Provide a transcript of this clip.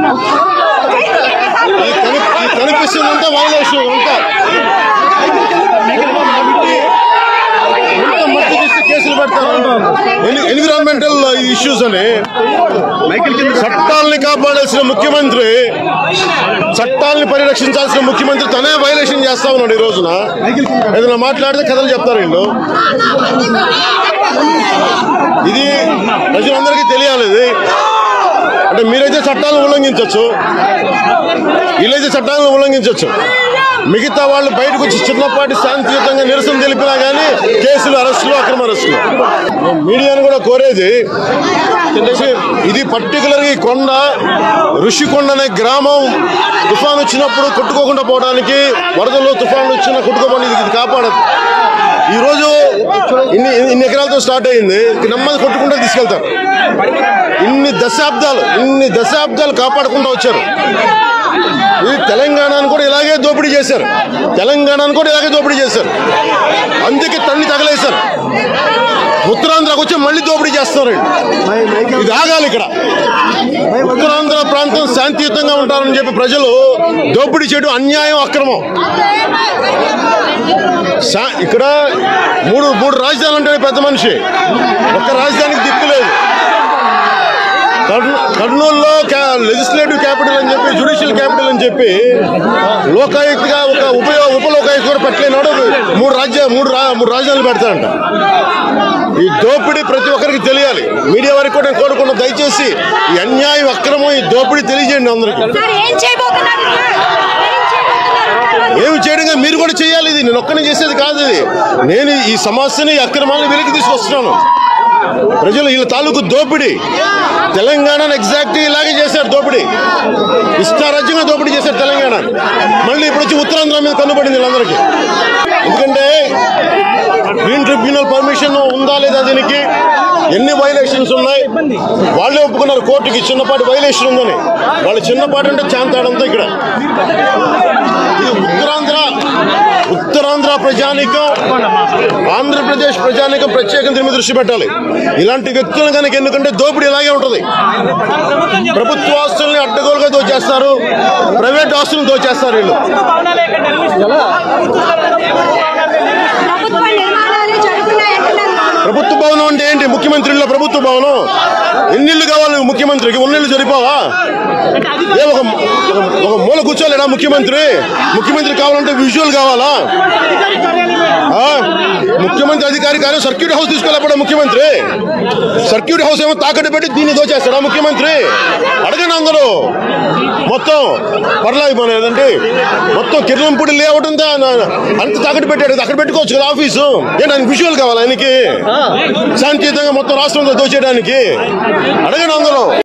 ఈ కని- ఈ కనిపిస్తుందంతా వైలేషన్ అంతా ఇంత మట్టి తీసి కేసులు పెడతారు ఎన్విరాన్మెంటల్ ఇష్యూస్ అని చట్టాలని కాపాడాల్సిన ముఖ్యమంత్రి చట్టాలని పరిరక్షించాల్సిన ముఖ్యమంత్రి తనే వైలేషన్ చేస్తా ఉన్నాడు ఈ రోజున ఏదైనా మాట్లాడితే కథలు చెప్తారు వీళ్ళు ఇది ప్రజలందరికీ తెలియాలి ఇది అంటే మీరైతే చట్టాలను ఉల్లంఘించవచ్చు వీళ్ళైతే చట్టాలను ఉల్లంఘించవచ్చు మిగతా వాళ్ళు బయటకు వచ్చి చిన్నపాటి శాంతియుతంగా నిరసన తెలిపినా కానీ కేసులు అరెస్టులు అక్రమ అరెస్టులు మీడియాను కూడా కోరేది ఇది పర్టికులర్ ఈ కొండ ఋషికొండ అనే గ్రామం తుఫాన్ వచ్చినప్పుడు కొట్టుకోకుండా పోవడానికి వరదలు తుఫాన్లు వచ్చినా కొట్టుకోపోవడం ఇది ఇది కాపాడదు ఈ రోజు ఇన్ని ఇన్ని ఎకరాలతో స్టార్ట్ అయింది నెమ్మది కొట్టుకుంటూ తీసుకెళ్తారు ఇన్ని దశాబ్దాలు ఇన్ని దశాబ్దాలు కాపాడుకుంటూ వచ్చారు ఈ తెలంగాణను కూడా ఇలాగే దోపిడీ చేశారు తెలంగాణను కూడా ఇలాగే దోపిడీ చేశారు అందుకే తన్ని తగలేశారు ఉత్తరాంధ్రకు వచ్చి మళ్ళీ దోపిడీ చేస్తున్నారు వీళ్ళు. ఇది ఆగాలి ఇక్కడ ఉత్తరాంధ్ర ప్రాంతం శాంతియుతంగా ఉంటారని చెప్పి ప్రజలు దోపిడీ చేయడం అన్యాయం అక్రమం శా- ఇక్కడ మూడు మూడు రాజధానులు ఉంటాయి పెద్ద మనిషి ఒక్క రాజధానికి దిక్కు లేదు కర్నూ- కర్నూలులో లెజిస్లేటివ్ క్యాపిటల్ అని చెప్పి జుడిషియల్ క్యాపిటల్ అని చెప్పి లోకాయుక్తగా ఒక ఉప ఉప లోకాయుక్త కూడా పెట్టలేనాడు మూడు రాజ్య మూడు రా- మూడు రాజధానులు పెడతాడంట ఈ దోపిడీ ప్రతి ఒక్కరికి తెలియాలి మీడియా వారికి కూడా నేను కోరుకున్న దయచేసి ఈ అన్యాయం అక్రమం ఈ దోపిడీ తెలియజేయండి అందరికి సార్ ఏం చేయబోతున్నారు సార్? ఏం చేయబోతున్నారు? ఏమి చేయడంగా మీరు కూడా చేయాలి ఇది నేను ఒక్కనే చేసేది కాదు ఇది నేను ఈ సమస్యని ఈ అక్రమాలను వెలికి తీసుకొస్తున్నాను ప్రజలు వీళ్ళ తాలూకు దోపిడీ తెలంగాణను ఎగ్జాక్ట్ ఇలాగే చేశారు దోపిడీ ఇష్టారాజ్యంగా దోపిడీ చేశారు తెలంగాణ మళ్ళీ ఇప్పుడు వచ్చి ఉత్తరాంధ్ర మీద కన్నుపడింది వీళ్ళందరికీ ఎందుకంటే గ్రీన్ ట్రిబ్యునల్ పర్మిషన్ ఉందా లేదా దీనికి ఎన్ని వైలేషన్స్ ఉన్నాయి వాళ్ళే ఒప్పుకున్నారు కోర్టుకి చిన్నపాటి వైలేషన్ ఉందని వాళ్ళు చిన్నపాటి అంటే చాంతాడంతా ఇక్కడ ఇది ఉత్తరాంధ్ర ఉత్తరాంధ్ర ప్రజానికం ఆంధ్రప్రదేశ్ ప్రజానికం ప్రత్యేకంగా దీని మీద దృష్టి పెట్టాలి ఇలాంటి వ్యక్తులను కనుక ఎందుకంటే దోపిడీ ఇలాగే ఉంటుంది ప్రభుత్వ ఆస్తుల్ని అడ్డగోలుగా దోచేస్తారు ప్రైవేట్ ఆస్తులను దోచేస్తారు వీళ్ళు ప్రభుత్వ నిర్మాణాలు జరుగుతున్నాయంటున్నారు ప్రభుత్వ భవనం అంటే ఏంటి ముఖ్యమంత్రిలో ప్రభుత్వ భవనం ఎన్ని ఇళ్ళు కావాలి ముఖ్యమంత్రికి ఉన్న ఇళ్ళు సరిపోవా ఏ ఒక ఒక- ఒక మూల కూర్చోలేడా ముఖ్యమంత్రి ముఖ్యమంత్రి కావాలంటే విజువల్ కావాలా ఆ? ముఖ్యమంత్రి అధికారి కానీ సర్క్యూట్ హౌస్ తీసుకోలేపడా ముఖ్యమంత్రి సర్క్యూట్ హౌస్ ఏమో తాకట్టు పెట్టి దీన్ని దోచేస్తాడా ముఖ్యమంత్రి అడగండి అందరూ మొత్తం పర్లా మన ఏదంటే మొత్తం కిరణంపూడి లేఅవుట్ ఉందా నా- అంత తాకట్టు పెట్టాడు అక్కడ పెట్టుకోవచ్చు కదా ఆఫీసు ఏంటి ఆయనకి విజువల్ కావాలి ఆయనకి శాంతియుతంగా మొత్తం రాష్ట్రంలో దోచేయడానికి అడగండి అందరూ